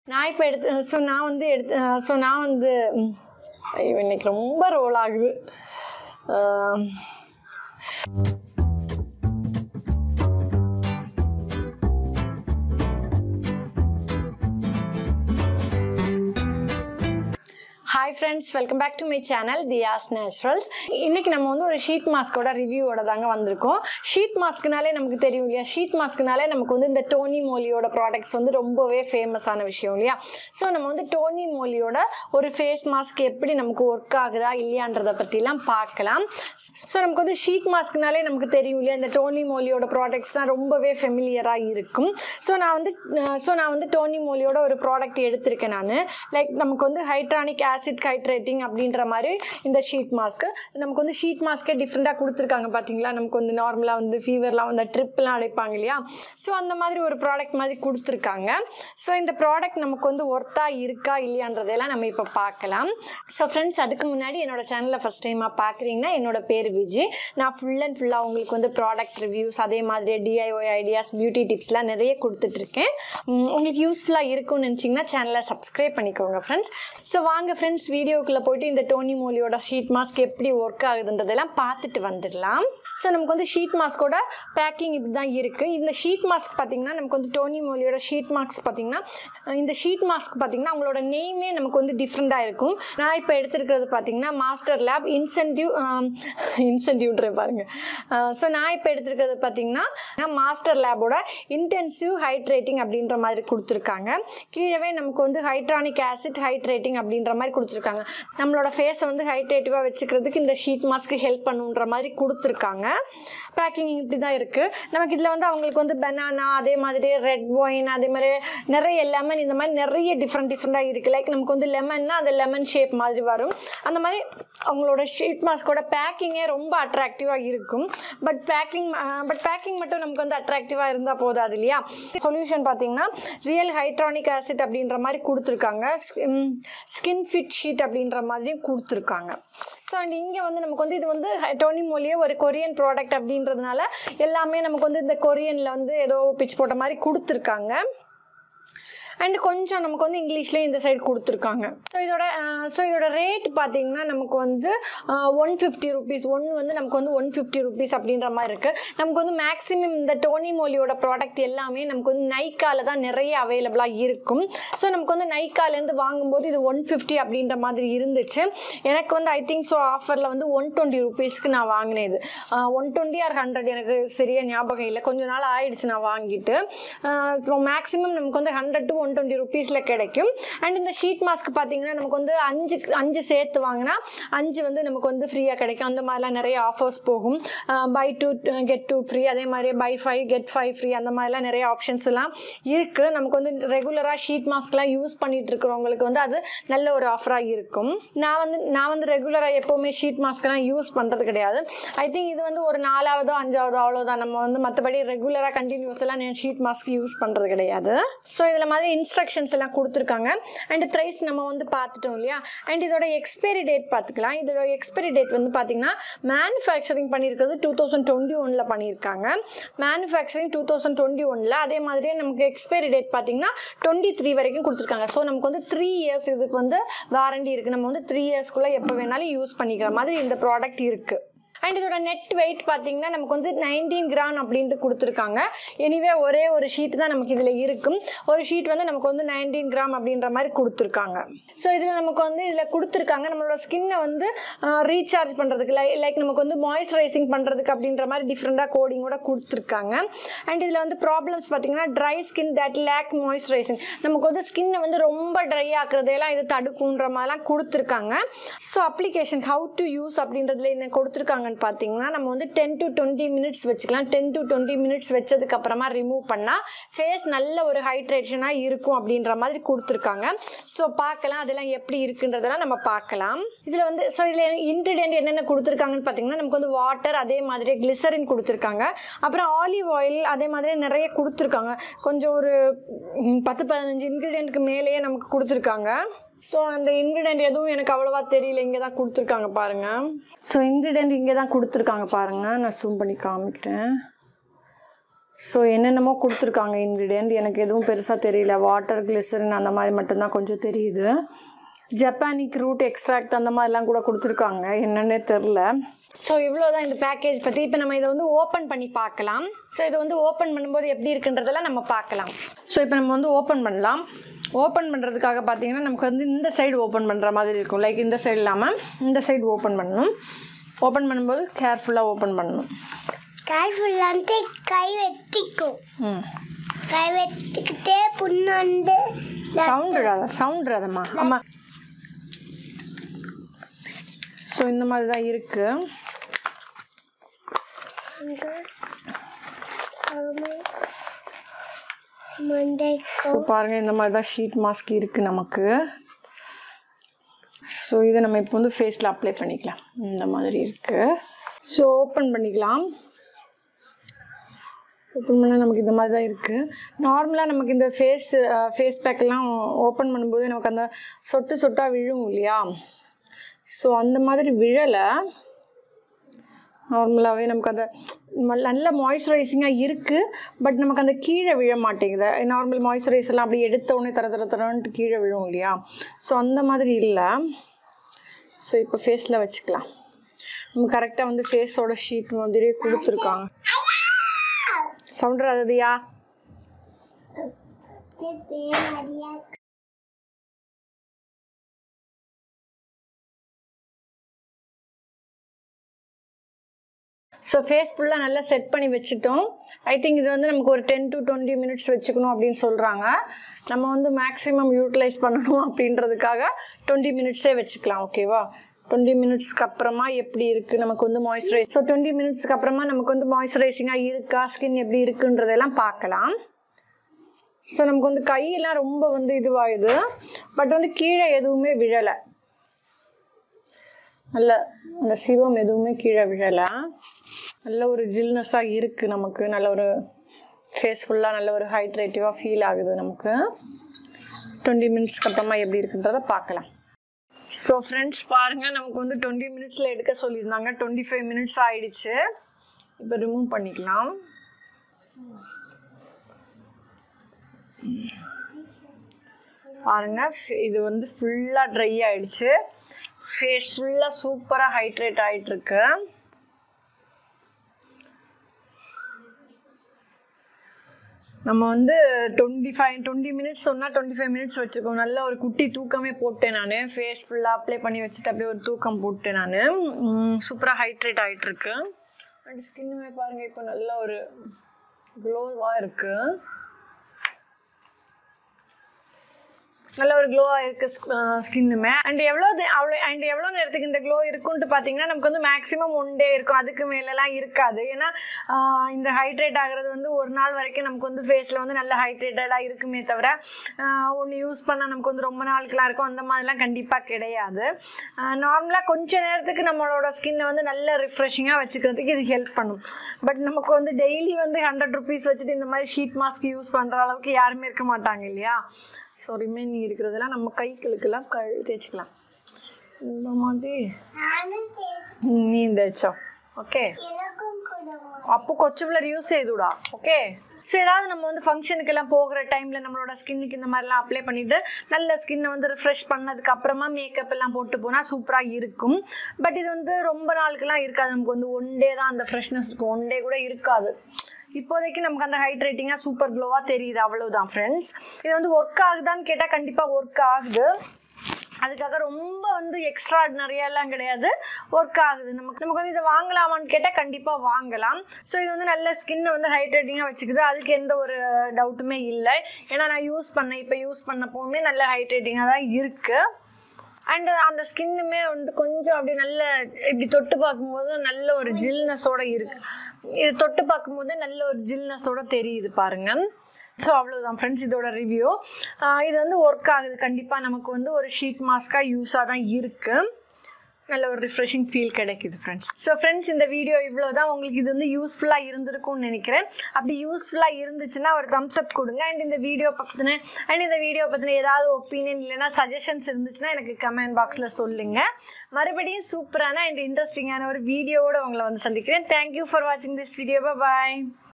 நான் இப்போ எடுத்து ஸோ நான் வந்து எடுத்து ஸோ நான் வந்து ம், ஐயோ இன்னைக்கு ரொம்ப ரோல் ஆகுது ஆம். Hi friends welcome back to my channel Thiya's naturals இன்னைக்கு நம்ம வந்து ஒரு ஷீட் மாஸ்கோட ரிவ்யூவோட தாங்க வந்திருக்கோம் ஷீட் மாஸ்க்னாலே நமக்கு தெரியும் இல்லையா ஷீட் மாஸ்க்னாலே நமக்கு வந்து இந்த டோனி மோலியோட ப்ராடக்ட்ஸ் வந்து ரொம்பவே ஃபேமஸான விஷயம் இல்லையா ஸோ நம்ம வந்து டோனி மோலியோட ஒரு ஃபேஸ் மாஸ்க் எப்படி நமக்கு ஒர்க் ஆகுதா இல்லையான்றதை பற்றிலாம் பார்க்கலாம் ஸோ நமக்கு வந்து ஷீட் மாஸ்க்னாலே நமக்கு தெரியும் இல்லையா இந்த டோனி மோலியோட ப்ராடக்ட்ஸ் தான் ரொம்பவே ஃபெமிலியராக இருக்கும் ஸோ நான் வந்து ஸோ நான் வந்து டோனி மோலியோட ஒரு ப்ராடக்ட் எடுத்திருக்கேன் நான் லைக் நமக்கு வந்து ஹைட்ரானிக் ஆசிட் ஹைட்ரேட்டிங் அப்படின்ற மாதிரி இந்த ஷீட் மாஸ்க்கு நமக்கு வந்து ஷீட் மாஸ்க்கே டிஃப்ரெண்ட்டாக கொடுத்துருக்காங்க பார்த்தீங்களா நமக்கு வந்து நார்மலாக வந்து ஃபீவர்லாம் வந்து ட்ரிப்லாம் அடைப்பாங்க இல்லையா ஸோ அந்த மாதிரி ஒரு ப்ராடக்ட் மாதிரி கொடுத்துருக்காங்க ஸோ இந்த ப்ராடக்ட் நமக்கு வந்து ஒர்த்தாக இருக்கா இல்லையான்றதெல்லாம் நம்ம இப்போ பார்க்கலாம் ஸோ ஃப்ரெண்ட்ஸ் அதுக்கு முன்னாடி என்னோட சேனலை ஃபஸ்ட் டைமாக பார்க்குறீங்கன்னா என்னோட பேர் விஜய் நான் ஃபுல் அண்ட் ஃபுல்லாக உங்களுக்கு வந்து ப்ராடக்ட் ரிவ்யூஸ் அதே மாதிரி டிஐஒய் ஐடியாஸ் பியூட்டி டிப்ஸ்லாம் நிறைய கொடுத்துட்ருக்கேன் உம், உங்களுக்கு யூஸ்ஃபுல்லாக இருக்கும்னு நினச்சிங்கன்னா சேனலை சப்ஸ்கிரைப் பண்ணிக்கோங்க ஃப்ரெண்ட்ஸ் ஸோ வாங்க ஃப்ரெண்ட்ஸ் வீடியோக்குள்ளே போயிட்டு இந்த டோனி மோலியோட ஷீட் மாஸ்க் எப்படி ஒர்க் ஆகுதுன்றதெல்லாம் பார்த்துட்டு வந்துடலாம் ஸோ நமக்கு வந்து ஷீட் மாஸ்கோட பேக்கிங் இப்படி தான் இருக்குது இந்த ஷீட் மாஸ்க் பார்த்தீங்கன்னா நமக்கு வந்து டோனி மோலியோட ஷீட் மாஸ்க் பார்த்தீங்கன்னா அஹ் இந்த ஷீட் மாஸ்க் பார்த்தீங்கன்னா அவங்களோட நேமே நமக்கு வந்து டிஃப்ரெண்ட்டாக இருக்கும் நான் இப்போ எடுத்திருக்கிறது பார்த்தீங்கன்னா மாஸ்டர் லேப் இன்சென்டிவ் இன்சென்டிவ்ன்ற பாருங்க ஸோ நான் இப்போ எடுத்திருக்கிறது பார்த்தீங்கன்னா மாஸ்டர் லேபோட இன்டென்சிவ் ஹைட்ரேட்டிங் அப்படின்ற மாதிரி கொடுத்துருக்காங்க கீழவே நமக்கு வந்து ஹைட்ரானிக் ஆசிட் ஹைட்ரேட்டிங் அப்படின்ற மாதிரி கொடுத்துருக்காங்க நம்மளோட ஃபேஸை வந்து ஹைட்ரேட்டிவாக வச்சுக்கிறதுக்கு இந்த ஷீட் மாஸ்க்கு ஹெல்ப் பண்ணுன்ற மாதிரி கொடுத்துருக்காங்க பேக்கிங் இப்படி தான் இருக்குது நமக்கு இதில் வந்து அவங்களுக்கு வந்து பனானா அதே மாதிரி ரெட் ஒயின் அதே மாதிரி நிறைய லெமன் இந்த மாதிரி நிறைய டிஃப்ரெண்ட் டிஃப்ரெண்ட்டாக இருக்குது லைக் நமக்கு வந்து லெமன்னா அந்த லெமன் ஷேப் மாதிரி வரும் அந்த மாதிரி அவங்களோட ஷீட் மாஸ்கோட பேக்கிங்கே ரொம்ப அட்ராக்டிவாக இருக்கும் பட் பேக்கிங் பட் பேக்கிங் மட்டும் நமக்கு வந்து அட்ராக்டிவாக இருந்தால் போதாது இல்லையா சொல்யூஷன் பார்த்தீங்கன்னா ரியல் ஹைட்ரானிக் ஆசிட் அப்படின்ற மாதிரி கொடுத்துருக்காங்க ஸ்கின் ஃபிட் ஷீட் அப்படின்ற மாதிரியும் கொடுத்துருக்காங்க ஸோ அண்ட் இங்கே வந்து நமக்கு வந்து இது வந்து டோனி மோலியே ஒரு கொரியன் ப்ராடக்ட் அப்படின்றதுனால எல்லாமே நமக்கு வந்து இந்த கொரியனில் வந்து ஏதோ பிச் போட்ட மாதிரி கொடுத்துருக்காங்க அண்ட் கொஞ்சம் நமக்கு வந்து இங்கிலீஷ்லேயும் இந்த சைடு கொடுத்துருக்காங்க ஸோ இதோட ஸோ இதோட ரேட் பார்த்தீங்கன்னா நமக்கு வந்து ஒன் ஃபிஃப்டி ருபீஸ் ஒன் வந்து நமக்கு வந்து ஒன் ஃபிஃப்டி ருபீஸ் அப்படின்ற மாதிரி இருக்குது நமக்கு வந்து மேக்ஸிமம் இந்த டோனி மோலியோட ப்ராடக்ட் எல்லாமே நமக்கு வந்து நைக்கால தான் நிறைய அவைலபிளாக இருக்கும் ஸோ நமக்கு வந்து நைக்காலேருந்து வாங்கும்போது இது ஒன் ஃபிஃப்டி அப்படின்ற மாதிரி இருந்துச்சு எனக்கு வந்து ஐ திங்க் ஸோ ஆஃபரில் வந்து ஒன் டுவெண்ட்டி ருபீஸ்க்கு நான் வாங்கினேன் இது ஒன் டுவெண்ட்டி ஆர் ஹண்ட்ரட் எனக்கு சரியாக ஞாபகம் இல்லை கொஞ்ச நாள் ஆயிடுச்சு நான் வாங்கிட்டு மேக்ஸிமம் நமக்கு வந்து ஹண்ட்ரட் டு ஒன் டுவெண்ட்டி ருபீஸில் கிடைக்கும் அண்ட் இந்த ஷீட் மாஸ்க் பார்த்தீங்கன்னா நமக்கு வந்து அஞ்சு அஞ்சு சேர்த்து வாங்கினா அஞ்சு வந்து நமக்கு வந்து ஃப்ரீயாக கிடைக்கும் அந்த மாதிரிலாம் நிறைய ஆஃபர்ஸ் போகும் buy two get two free அதே மாதிரி buy five get five free அந்த மாதிரிலாம் நிறைய ஆப்ஷன்ஸ் எல்லாம் இருக்குது நமக்கு வந்து ரெகுலராக ஷீட் மாஸ்க்லாம் யூஸ் பண்ணிட்டு இருக்கிறவங்களுக்கு வந்து அது நல்ல ஒரு ஆஃபராக இருக்கும் நான் வந்து நான் வந்து ரெகுலராக எப்போவுமே ஷீட் மாஸ்க்லாம் யூஸ் பண்ணுறது கிடையாது ஐ திங்க் இது வந்து ஒரு நாலாவதோ அஞ்சாவதோ அவ்வளோதான் நம்ம வந்து மற்றபடி ரெகுலராக கண்டினியூஸ் எல்லாம் நான் ஷீட் மாஸ்க் யூஸ் பண்ணுறது கிடையாது ஸோ இதில் மாதிரி இன்ஸ்ட்ரக்ஷன்ஸ் எல்லாம் கொடுத்துருக்காங்க அண்ட் ப்ரைஸ் நம்ம வந்து பார்த்துட்டோம் இல்லையா அண்ட் இதோட எக்ஸ்பைரி டேட் பார்த்துக்கலாம் இதோட எக்ஸ்பைரி டேட் வந்து பார்த்தீங்கன்னா மேனுஃபேக்சரிங் பண்ணியிருக்கிறது டூ தௌசண்ட் டுவெண்ட்டி ஒனில் பண்ணியிருக்காங்க மேனுஃபேக்சரிங் டூ தௌசண்ட் டுவெண்ட்டி ஒனில் அதே மாதிரியே நமக்கு எக்ஸ்பைரி டேட் பார்த்தீங்கன்னா டுவெண்ட்டி த்ரீ வரைக்கும் கொடுத்துருக்காங்க ஸோ நமக்கு வந்து த்ரீ இயர்ஸ் இதுக்கு வந்து வாரண்டி இருக்குது நம்ம வந்து த்ரீ இயர்ஸ்க்குள்ளே எப்போ வேணாலும் யூஸ் பண்ணிக்கிற மாதிரி இந்த ப்ராடக்ட் இருக்குது அண்ட் இதோட நெட் வெயிட் பார்த்தீங்கன்னா நமக்கு வந்து நைன்டீன் கிராம் அப்படின்ட்டு கொடுத்துருக்காங்க எனிவே ஒரே ஒரு ஷீட் தான் நமக்கு இதில் இருக்கும் ஒரு ஷீட் வந்து நமக்கு வந்து நைன்டீன் கிராம் அப்படின்ற மாதிரி கொடுத்துருக்காங்க ஸோ இதில் நமக்கு வந்து இதில் கொடுத்துருக்காங்க நம்மளோட ஸ்கின்னை வந்து ரீசார்ஜ் பண்ணுறதுக்கு லை லைக் நமக்கு வந்து மாய்ஸ்சரைசிங் பண்ணுறதுக்கு அப்படின்ற மாதிரி டிஃப்ரெண்ட்டாக கோடிங்கோட கொடுத்துருக்காங்க அண்ட் இதில் வந்து ப்ராப்ளம்ஸ் பார்த்தீங்கன்னா dry skin that lack moisturising நமக்கு வந்து ஸ்கின்னை வந்து ரொம்ப ட்ரை ஆக்குறதெல்லாம் இது தடுக்குன்ற மாதிரிலாம் கொடுத்துருக்காங்க so application how to use அப்படின்றதுல என்ன கொடுத்துருக்காங்கன்னு பார்த்தீங்கன்னா நம்ம வந்து டென் டு டுவெண்ட்டி மினிட்ஸ் வச்சுக்கலாம் டென் டு டுவெண்ட்டி மினிட்ஸ் வச்சதுக்கு அப்புறமா ரிமூவ் பண்ணால் ஃபேஸ் நல்ல ஒரு ஹைட்ரேஷனாக இருக்கும் அப்படின்ற மாதிரி கொடுத்துருக்காங்க ஸோ பார்க்கலாம் அதெல்லாம் எப்படி இருக்குன்றதெல்லாம் நம்ம பார்க்கலாம் இதில் வந்து ஸோ இதில் இன்க்ரீடியன்ட் என்னென்ன கொடுத்துருக்காங்கன்னு பார்த்தீங்கன்னா நமக்கு வந்து வாட்டர் அதே மாதிரி கிளிசரின் கொடுத்துருக்காங்க அப்புறம் ஆலிவ் ஆயில் அதே மாதிரி நிறைய கொடுத்துருக்காங்க கொஞ்சம் ஒரு ம், பத்து பதினஞ்சு இன்க்ரீடியன்ட்க்கு மேலேயே நமக்கு கொடுத்துருக்காங்க ஸோ அந்த இன்க்ரீடியன்ட் எதுவும் எனக்கு அவ்வளோவா தெரியல இங்கே தான் கொடுத்துருக்காங்க பாருங்க ஸோ இன்க்ரீடியன்ட் இங்கே தான் கொடுத்துருக்காங்க பாருங்க நான் ஜூம் பண்ணி காமிக்கிறேன் ஸோ என்னென்னமோ கொடுத்துருக்காங்க இன்க்ரீடியன்ட் எனக்கு எதுவும் பெருசாக தெரியல வாட்டர் கிளிசரின் அந்த மாதிரி மட்டும்தான் கொஞ்சம் தெரியுது ஜப்பானிக் ரூட் எக்ஸ்ட்ராக்ட் அந்த மாதிரிலாம் கூட கொடுத்துருக்காங்க என்னன்னே தெரில ஸோ இவ்வளோ தான் இந்த பேக்கேஜ் பற்றி இப்போ நம்ம இதை வந்து ஓப்பன் பண்ணி பார்க்கலாம் ஸோ இதை வந்து ஓப்பன் பண்ணும்போது எப்படி இருக்குன்றதெல்லாம் நம்ம பார்க்கலாம் ஸோ இப்போ நம்ம வந்து ஓப்பன் பண்ணலாம் ஓப்பன் பண்ணுறதுக்காக பார்த்தீங்கன்னா நமக்கு வந்து இந்த சைடு ஓப்பன் பண்ணுற மாதிரி இருக்கும் லைக் இந்த சைடு இல்லாமல் இந்த சைடு ஓப்பன் பண்ணணும் ஓப்பன் பண்ணும்போது கேர்ஃபுல்லாக ஓப்பன் பண்ணணும் கேர்ஃபுல் అంటే కై వెట్టికు ம் కై వెట్టికితే పున్నండు சவுண்ட் இடாத சவுண்ட் இடாதம்மா ஆமாம் ஸோ இந்த மாதிரி தான் இருக்குது మండేకో ஸோ பாருங்கள் இந்த மாதிரி தான் ஷீட் மாஸ்க் இருக்குது நமக்கு ஸோ இதை நம்ம இப்போ வந்து ஃபேஸில் அப்ளை பண்ணிக்கலாம் இந்த மாதிரி இருக்குது ஸோ ஓப்பன் பண்ணிக்கலாம் ஓப்பன் பண்ணால் நமக்கு இந்த மாதிரி தான் இருக்குது நார்மலாக நமக்கு இந்த ஃபேஸ் ஃபேஸ் பேக்கெல்லாம் ஓப்பன் பண்ணும்போது நமக்கு அந்த சொட்டு சொட்டாக விழும் இல்லையா ஸோ அந்த மாதிரி விழலை நார்மலாகவே நமக்கு அந்த ம- நல்ல மாய்ஸ்சரைசிங்காக இருக்குது பட் நமக்கு அந்த கீழே விழ மாட்டேங்குது நார்மல் மாய்ஸ்சரைஸ் எல்லாம் அப்படி எடுத்த உடனே தர தர தரன்ட்டு கீழே விழும் இல்லையா ஸோ அந்த மாதிரி இல்லை ஸோ இப்போ ஃபேஸில் வச்சுக்கலாம் நம்ம கரெக்டாக வந்து ஃபேஸோட ஷீட் மாதிரி கொடுத்துருக்காங்க சவுண்ட் அதுதியா ஸோ ஃபேஸ் ஃபுல்லாக நல்லா செட் பண்ணி வச்சுட்டோம் ஐ திங்க் இது வந்து நமக்கு ஒரு டென் டு டுவெண்ட்டி மினிட்ஸ் வச்சுக்கணும் அப்படின்னு சொல்கிறாங்க நம்ம வந்து மேக்ஸிமம் யூட்டிலைஸ் பண்ணணும் அப்படின்றதுக்காக டுவெண்ட்டி மினிட்ஸே வச்சுக்கலாம் ஓகேவா டுவெண்ட்டி மினிட்ஸ்க்கு அப்புறமா எப்படி இருக்குது நமக்கு வந்து மாய்ஸ்சரைஸ் ஸோ டுவெண்ட்டி மினிட்ஸ்க்கு அப்புறமா நமக்கு வந்து மாய்ஸ்சரைசிங்காக இருக்கா ஸ்கின் எப்படி இருக்குன்றதெல்லாம் பார்க்கலாம் ஸோ நமக்கு வந்து கையெல்லாம் ரொம்ப வந்து இதுவாகுது பட் வந்து கீழே எதுவுமே விழலை நல்ல அந்த சிவம் எதுவுமே கீழே விழலை நல்ல ஒரு ஜில்னஸாக இருக்குது நமக்கு நல்ல ஒரு ஃபேஸ் ஃபுல்லாக நல்ல ஒரு ஹைட்ரேட்டிவாக ஃபீல் ஆகுது நமக்கு டுவெண்ட்டி மினிட்ஸ்க்கு அப்புறமா எப்படி இருக்குன்றத பார்க்கலாம் ஸோ ஃப்ரெண்ட்ஸ் பாருங்கள் நமக்கு வந்து டுவெண்ட்டி மினிட்ஸில் எடுக்க சொல்லியிருந்தாங்க டுவெண்ட்டி ஃபைவ் மினிட்ஸ் ஆயிடுச்சு இப்போ ரிமூவ் பண்ணிக்கலாம் பாருங்க இது வந்து ஃபுல்லாக ட்ரை ஆயிடுச்சு ஃபேஸ் ஃபுல்லாக சூப்பராக ஹைட்ரேட் ஆயிட்டு இருக்கு நம்ம வந்து டுவெண்ட்டி ஃபைவ் டுவெண்ட்டி மினிட்ஸ் சொன்னால் டுவெண்ட்டி ஃபைவ் மினிட்ஸ் வச்சுக்கோம் நல்ல ஒரு குட்டி தூக்கமே போட்டேன் நான் ஃபேஸ் ஃபுல்லாக அப்ளை பண்ணி வச்சுட்டு அப்படியே ஒரு தூக்கம் போட்டேன் நான் சூப்பராக ஹைட்ரேட் ஆகிட்டு இருக்கு அண்ட் ஸ்கின்னுமே பாருங்கள் இப்போ நல்ல ஒரு க்ளோவாக இருக்குது நல்ல ஒரு க்ளோவாக இருக்குது ஸ்கின்னுமே அண்ட் எவ்வளோ அவ்வளோ அண்ட் எவ்வளோ நேரத்துக்கு இந்த க்ளோ இருக்குன்ட்டு பார்த்தீங்கன்னா நமக்கு வந்து மேக்ஸிமம் ஒன் டே இருக்கும் அதுக்கு மேலெலாம் இருக்காது ஏன்னா ஆஹ் இந்த ஹைட்ரேட் ஆகிறது வந்து ஒரு நாள் வரைக்கும் நமக்கு வந்து ஃபேஸில் வந்து நல்ல ஹைட்ரேட்டடாக இருக்குமே தவிர ஒன்று யூஸ் பண்ணால் நமக்கு வந்து ரொம்ப நாளுக்குலாம் இருக்கும் அந்த மாதிரிலாம் கண்டிப்பாக கிடையாது நார்மலாக கொஞ்ச நேரத்துக்கு நம்மளோட ஸ்கின்னை வந்து நல்ல ரிஃப்ரெஷிங்காக வச்சுக்கிறதுக்கு இது ஹெல்ப் பண்ணும் பட் நமக்கு வந்து டெய்லி வந்து ஹண்ட்ரட் ருபீஸ் வச்சுட்டு இந்த மாதிரி ஷீட் மாஸ்க் யூஸ் பண்ணுற அளவுக்கு யாருமே இருக்க மாட்டாங்க இல்லையா ஸோ ரிமைனிங் இருக்கிறதெல்லாம் நம்ம கைகளுக்கெல்லாம் கழு தேய்ச்சிக்கலாம் இந்த மாதிரி నాన్న చేసి ம், நீ தேய்ச்சோ ஓகே ఎనకం కూడా அப்போ கொச்சுவில் யூஸ் செய்துடா ஓகே சரி ஏதாவது நம்ம வந்து ஃபங்க்ஷனுக்கெல்லாம் போகிற டைமில் நம்மளோட ஸ்கின்னுக்கு இந்த மாதிரிலாம் அப்ளை பண்ணிவிட்டு நல்ல ஸ்கின்னை வந்து ரிஃப்ரெஷ் பண்ணதுக்கு அப்புறமா மேக்கப் எல்லாம் போட்டு போனால் சூப்பராக இருக்கும் பட் இது வந்து ரொம்ப நாளுக்கெல்லாம் இருக்காது நமக்கு வந்து ஒன் டே தான் அந்த ஃப்ரெஷ்னஸ் இருக்கும் ஒன் டே கூட இருக்காது இப்போதைக்கு நமக்கு அந்த ஹைட்ரேட்டிங்காக சூப்பர் க்ளோவாக தெரியுது அவ்வளவுதான் ஃப்ரெண்ட்ஸ் இது வந்து ஒர்க் ஆகுதான்னு கேட்டால் கண்டிப்பாக ஒர்க் ஆகுது அதுக்காக ரொம்ப வந்து எக்ஸ்ட்ராடினரியாலாம் கிடையாது ஒர்க் ஆகுது நமக்கு நமக்கு வந்து இதை வாங்கலாமான்னு கேட்டால் கண்டிப்பாக வாங்கலாம் ஸோ இது வந்து நல்ல ஸ்கின்னை வந்து ஹைட்ரேட்டிங்காக வச்சுக்குது அதுக்கு எந்த ஒரு டவுட்டுமே இல்லை ஏன்னா நான் யூஸ் பண்ணேன் இப்போ யூஸ் பண்ணப்போவுமே நல்ல ஹைட்ரேட்டிங்காக தான் இருக்குது அண்ட் அந்த ஸ்கின்னுமே வந்து கொஞ்சம் அப்படி நல்ல இப்படி தொட்டு பார்க்கும்போது நல்ல ஒரு ஜில்னஸோட இருக்கு இது தொட்டு பார்க்கும்போது நல்ல ஒரு ஜில்னஸோட தெரியுது பாருங்க ஸோ அவ்வளோதான் ஃப்ரெண்ட்ஸ் இதோட ரிவ்யூ இது வந்து ஒர்க் ஆகுது கண்டிப்பாக நமக்கு வந்து ஒரு ஷீட் மாஸ்க்காக யூஸாக தான் இருக்குது நல்ல ஒரு ரிஃப்ரெஷிங் ஃபீல் கிடைக்குது ஃப்ரெண்ட்ஸ் ஸோ ஃப்ரெண்ட்ஸ் இந்த வீடியோ இவ்வளோ தான் உங்களுக்கு இது வந்து யூஸ்ஃபுல்லாக இருந்திருக்கும்னு நினைக்கிறேன் அப்படி யூஸ்ஃபுல்லாக இருந்துச்சுன்னா ஒரு தம்ஸ் அப் கொடுங்க அண்ட் இந்த வீடியோ பற்றின அண்ட் இந்த வீடியோ பற்றின ஏதாவது ஒப்பீனியன் இல்லைன்னா சஜஷன்ஸ் இருந்துச்சுன்னா எனக்கு கமெண்ட் பாக்ஸில் சொல்லுங்கள் மறுபடியும் சூப்பரான அண்ட் இன்ட்ரெஸ்டிங்கான ஒரு வீடியோவோட உங்களை வந்து சந்திக்கிறேன் தேங்க்யூ ஃபார் வாட்சிங் திஸ் வீடியோ பாய்